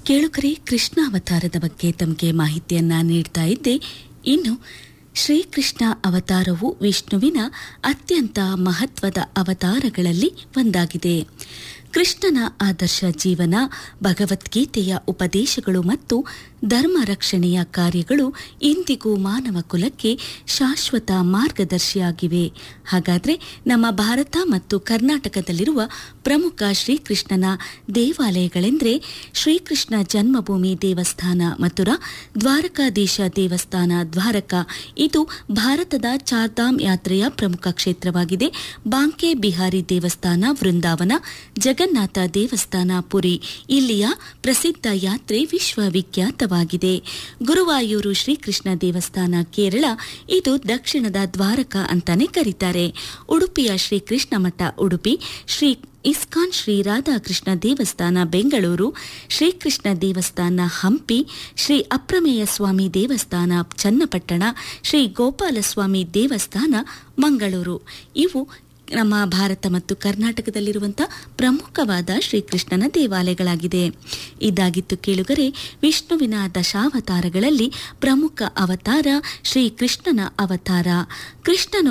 ಕೇಳುಕರೆ ಕೃಷ್ಣ ಅವತಾರದ ಬಗ್ಗೆ ತಮಗೆ ಮಾಹಿತಿಯನ್ನ ನೀಡ್ತಾ ಇದ್ದೆ ಇನ್ನು ಶ್ರೀಕೃಷ್ಣ ಅವತಾರವು ವಿಷ್ಣುವಿನ ಅತ್ಯಂತ ಮಹತ್ವದ ಅವತಾರಗಳಲ್ಲಿ ಒಂದಾಗಿದೆ ಕೃಷ್ಣನ ಆದರ್ಶ ಜೀವನ ಭಗವದ್ಗೀತೆಯ ಉಪದೇಶಗಳು ಮತ್ತು ಧರ್ಮ ರಕ್ಷಣೆಯ ಕಾರ್ಯಗಳು ಇಂದಿಗೂ ಮಾನವ ಕುಲಕ್ಕೆ ಶಾಶ್ವತ ಮಾರ್ಗದರ್ಶಿಯಾಗಿವೆ ಹಾಗಾದರೆ ನಮ್ಮ ಭಾರತ ಮತ್ತು ಕರ್ನಾಟಕದಲ್ಲಿರುವ ಪ್ರಮುಖ ಶ್ರೀಕೃಷ್ಣನ ದೇವಾಲಯಗಳೆಂದರೆ ಶ್ರೀಕೃಷ್ಣ ಜನ್ಮಭೂಮಿ ದೇವಸ್ಥಾನ ಮಥುರಾ ದ್ವಾರಕಾಧೀಶ ದೇವಸ್ಥಾನ ದ್ವಾರಕ ಇದು ಭಾರತದ ಚಾರ್ಧಾಮ್ ಯಾತ್ರೆಯ ಪ್ರಮುಖ ಕ್ಷೇತ್ರವಾಗಿದೆ ಬಾಂಕೆ ಬಿಹಾರಿ ದೇವಸ್ಥಾನ ವೃಂದಾವನ ಜಗನ್ನಾಥ ದೇವಸ್ಥಾನ ಪುರಿ ಇಲ್ಲಿಯ ಪ್ರಸಿದ್ಧ ಯಾತ್ರೆ ವಿಶ್ವವಿಖ್ಯಾತವಾಗಿದೆ ಗುರುವಾಯೂರು ಶ್ರೀಕೃಷ್ಣ ದೇವಸ್ಥಾನ ಕೇರಳ ಇದು ದಕ್ಷಿಣದ ದ್ವಾರಕ ಅಂತಾನೆ ಕರೀತಾರೆ ಉಡುಪಿಯ ಶ್ರೀಕೃಷ್ಣ ಮಠ ಉಡುಪಿ ಶ್ರೀ ಇಸ್ಕಾನ್ ಶ್ರೀ ರಾಧಾಕೃಷ್ಣ ದೇವಸ್ಥಾನ ಬೆಂಗಳೂರು ಶ್ರೀಕೃಷ್ಣ ದೇವಸ್ಥಾನ ಹಂಪಿ ಶ್ರೀ ಅಪ್ರಮೇಯ ಸ್ವಾಮಿ ದೇವಸ್ಥಾನ ಚನ್ನಪಟ್ಟಣ ಶ್ರೀ ಗೋಪಾಲಸ್ವಾಮಿ ದೇವಸ್ಥಾನ ಮಂಗಳೂರು ಇವು ನಮ್ಮ ಭಾರತ ಮತ್ತು ಕರ್ನಾಟಕದಲ್ಲಿರುವಂಥ ಪ್ರಮುಖವಾದ ಶ್ರೀಕೃಷ್ಣನ ದೇವಾಲಯಗಳಾಗಿದೆ ಇದಾಗಿತ್ತು ಕೇಳುಗರೆ ವಿಷ್ಣುವಿನ ದಶಾವತಾರಗಳಲ್ಲಿ ಪ್ರಮುಖ ಅವತಾರ ಶ್ರೀಕೃಷ್ಣನ ಅವತಾರ ಕೃಷ್ಣನು